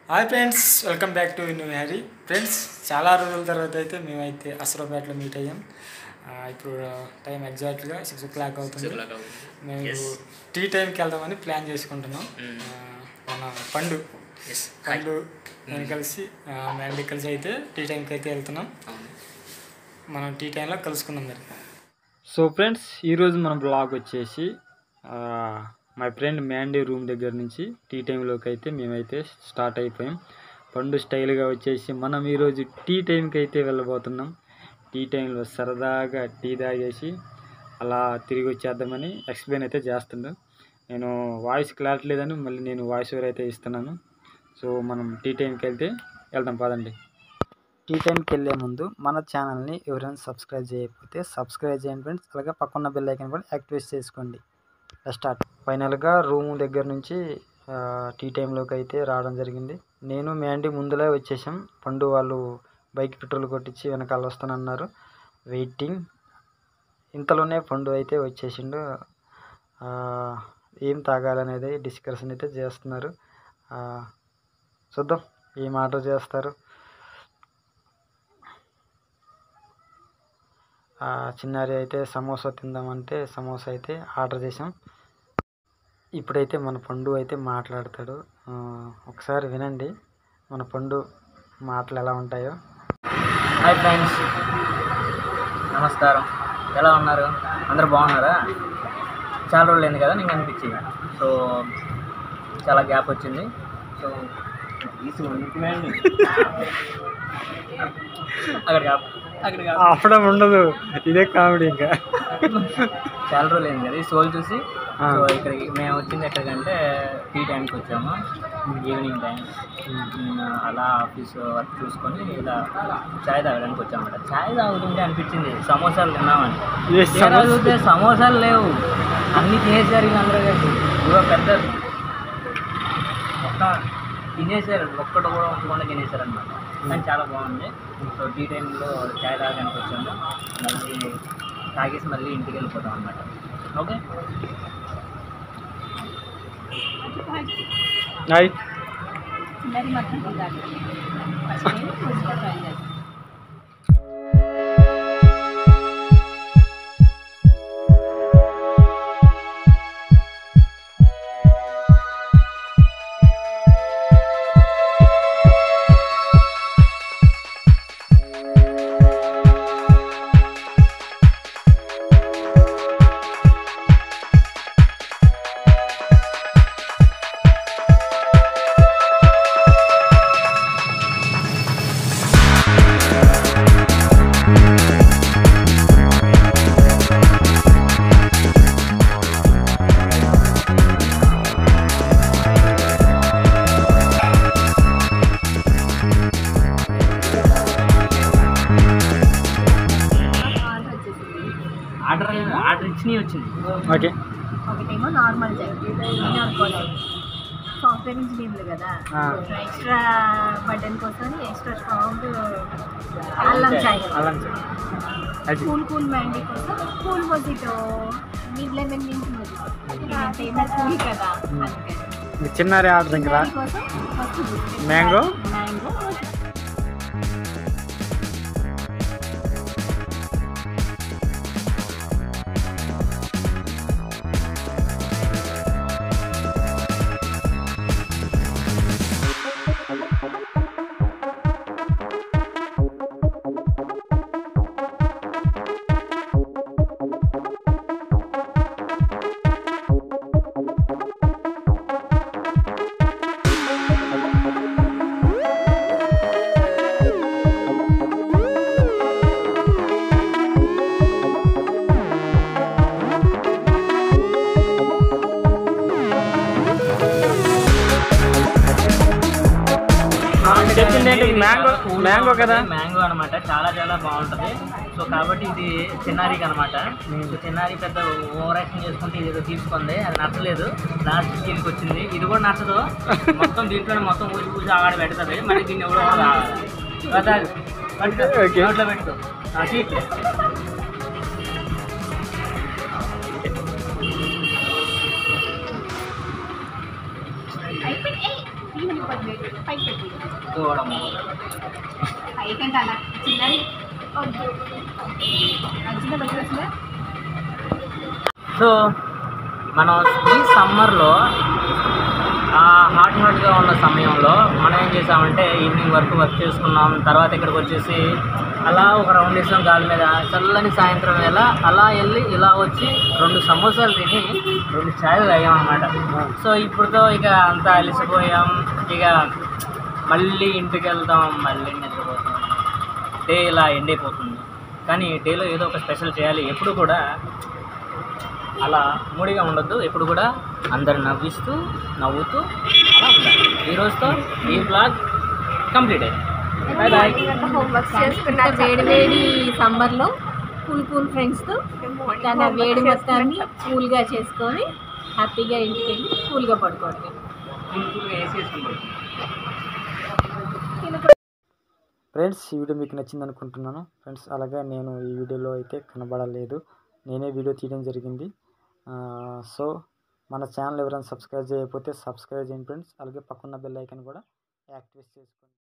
Hi friends welcome back to new Harry friends చాలా రోజుల తర్వాత అయితే మేమైతే అసరాబాద్లో మీట్ అయ్యాం ఆ, ఇప్పుడు టైం ఎగ్జాక్ట్గా సిక్స్ ఓ క్లాక్ అవుతుంది మేము టీ టైంకి వెళ్దామని ప్లాన్ చేసుకుంటున్నాం ఆ, మన పండు పండు నేను కలిసి మేము కలిసి అయితే టీ టైంకి అయితే వెళ్తున్నాం మనం టీ టైంలో కలుసుకుందాం మరి సో ఫ్రెండ్స్ ఈరోజు మన బ్లాగ్ వచ్చేసి ఆ, మా ఫ్రెండ్ మ్యాండీ రూమ్ దగ్గర నుంచి టీ టైంలోకి అయితే మేమైతే స్టార్ట్ అయిపోయాం పండు స్టైల్గా వచ్చేసి మనం ఈరోజు టీ టైంకి అయితే వెళ్ళబోతున్నాం టీ టైంలో సరదాగా టీ తాగేసి అలా తిరిగి వచ్చేద్దామని ఎక్స్ప్లెయిన్ అయితే చేస్తుండు నేను వాయిస్ క్లారిటీ లేదని మళ్ళీ నేను వాయిస్ ఓవర్ అయితే ఇస్తున్నాను సో మనం టీ టైంకి వెళ్తే వెళ్దాం పదండి టీ టైంకి వెళ్ళే ముందు మన ఛానల్ని ఎవరైనా సబ్స్క్రైబ్ చేయకపోతే సబ్స్క్రైబ్ చేయండి ఫ్రెండ్స్ అలాగే పక్కన బెల్ ఐకన్ కూడా యాక్టివేట్ చేసుకోండి స్టార్ట్ ఫైనల్గా రూమ్ దగ్గర నుంచి ఆ, టీ టైంలోకి అయితే రావడం జరిగింది నేను మ్యాండీ ముందులే వచ్చేసాం పండు వాళ్ళు బైక్ పెట్రోల్ కొట్టించి వెనకాల వస్తానన్నారు వెయిటింగ్ ఇంతలోనే పండు అయితే వచ్చేసిండు ఆ, ఏం తాగాలనేది డిస్కషన్ అయితే చేస్తున్నారు ఆ, చూద్దాం ఏం ఆర్డర్ చేస్తారు ఆ, చిన్నారి అయితే సమోసా తిందామంటే సమోసా అయితే ఆర్డర్ చేసాం ఇప్పుడైతే మన పండు అయితే మాట్లాడతాడు ఆ, ఒకసారి వినండి మన పండు మాటలు ఎలా ఉంటాయో హాయ్ ఫ్రెండ్స్ నమస్కారం ఎలా ఉన్నారు అందరు బాగున్నారా చాలా రోజులు అయింది కదా నీకు అనిపించింది సో చాలా గ్యాప్ వచ్చింది సో అక్కడ గ్యాప్ అక్కడ గ్యాప్ అప్పుడే ఉండదు ఇదే కామెడీ ఇంకా చాలా రోజులు అయింది కదా ఈ సోల్ చూసి ఆ. సో ఇక్కడికి మేము వచ్చింది ఎక్కడికంటే టీ టైంకి వచ్చాము ఈవినింగ్ టైం ఉమ్, అలా ఆఫీస్ వర్క్ చూసుకొని ఇలా చాయ్ తాగడానికి వచ్చామన్నమాట చాయ్ తాగుతుంటే అనిపించింది సమోసాలు తిన్నామని ఏ తీరా చూస్తే సమోసాలు లేవు అన్ని తినేసారు ఇక అందరూ కలిసి ఇవో పెద్ద మొత్తం తినేసారు ఒక్కటి కూడా ఉంచకుండా తినేసారు అనమాట కానీ చాలా బాగుంది సో టీ టైంలో చాయ్ తాగడానికి వచ్చాము మళ్ళీ తాగేసి మళ్ళీ ఇంటికి వెళ్ళిపోతాం అనమాట ఓకే హాయ్ చిన్నది మాత్రం తింటాను ఫస్ట్ టైం పూజగా ట్రై చేస్తాను ఆర్డర్ వచ్చేసింది ఆర్డర్ ఆర్డర్ ఇచ్చినవి వచ్చింది ఓకే ఒకటేమో నార్మల్ చాయ్ నార్మల్ చాయ్ సాఫ్ట్వేర్ ఇంజనీర్లు కదా ఆ. ఎక్స్ట్రా బటన్ కోసం ఎక్స్ట్రా స్ట్రాంగ్ అల్లం చాయ్ అల్లం చాయ్ అది కూల్ కూల్ మ్యాండీ కోసం cool mojito mid lemon mint mojito famous cool కదా అందుకని మీ చిన్నారి ఆర్డర్ ఇంకా రా కోసం ఫస్ట్ Mango? మ్యాంగో చెప్పింది ఏంటి? మ్యాంగో మ్యాంగో కదా మ్యాంగో అనమాట చాలా చాలా బాగుంటది సో కాబట్టి ఇది చిన్నారికి అనమాట సో చిన్నారి పెద్ద ఓవర్ యాక్షన్ చేసుకుంటే ఇది ఏదో తీసుకుంది అది నచ్చలేదు లాస్ట్ దీనికి వచ్చింది ఇది కూడా నచ్చదు మొత్తం దీంట్లోనే మొత్తం ఊసి ఊసి ఆడ పెడుతుంది మళ్ళీ దీన్ని ఎవడో ఒకడు తాగాలి. రా తాగు. పట్టుకో. Okay. నోట్లో పెట్టుకో ఆ, తీసుకో. అయిపోయి పైకి పెట్టి చూడడం పైకంటే అలా చిన్నది వద్దు చిన్న పెట్టేసిందా సో మనం ఈ సమ్మర్లో హాట్ హాట్గా ఉన్న సమయంలో మనం ఏం చేసామంటే ఈవినింగ్ వరకు వర్క్ చేసుకున్నాం తర్వాత ఇక్కడికి వచ్చేసి అలా ఒక రౌండ్ వేసాం గాలి మీద చల్లని సాయంత్రం వేళ అలా వెళ్ళి ఇలా వచ్చి రెండు సమోసాలు తిని రెండు ఛాయలు తాగాం అనమాట సో ఇప్పుడుతో ఇక అంతా అలసిపోయాం ఇక మళ్ళీ ఇంటికి వెళ్తాం మళ్ళీ నిద్రపోతాం డే ఇలా ఎండ్ అయిపోతుంది కానీ డేలో ఏదో ఒక స్పెషల్ చేయాలి ఎప్పుడు కూడా అలా మూడిగా ఉండొద్దు ఎప్పుడు కూడా అందరు నవ్విస్తూ నవ్వుతూ అలా ఉండాలి ఈ రోజుతో ఈ బ్లాగ్ కంప్లీట్ అయింది బాయ్ బాయ్ హోంవర్క్ చేసుకున్నా వేడి వేడి సమ్మర్లో కూల్ కూల్ ఫ్రెండ్స్తో తన వేడి మొత్తాన్ని కూల్గా చేసుకొని హ్యాపీగా ఇంటికి వెళ్ళి కూల్గా పడుకోవడం ఫ్రెండ్స్ ఈ వీడియో మీకు నచ్చింది అనుకుంటున్నాను ఫ్రెండ్స్ అలాగే నేను ఈ వీడియోలో అయితే కనబడలేదు నేనే వీడియో తీయడం జరిగింది సో మన ఛానల్ ఎవరైనా సబ్స్క్రైబ్ చేయకపోతే సబ్స్క్రైబ్ చేయండి ఫ్రెండ్స్ అలాగే పక్కన్న బెల్ ఐకాన్ కూడా యాక్టివేట్ చేసుకోండి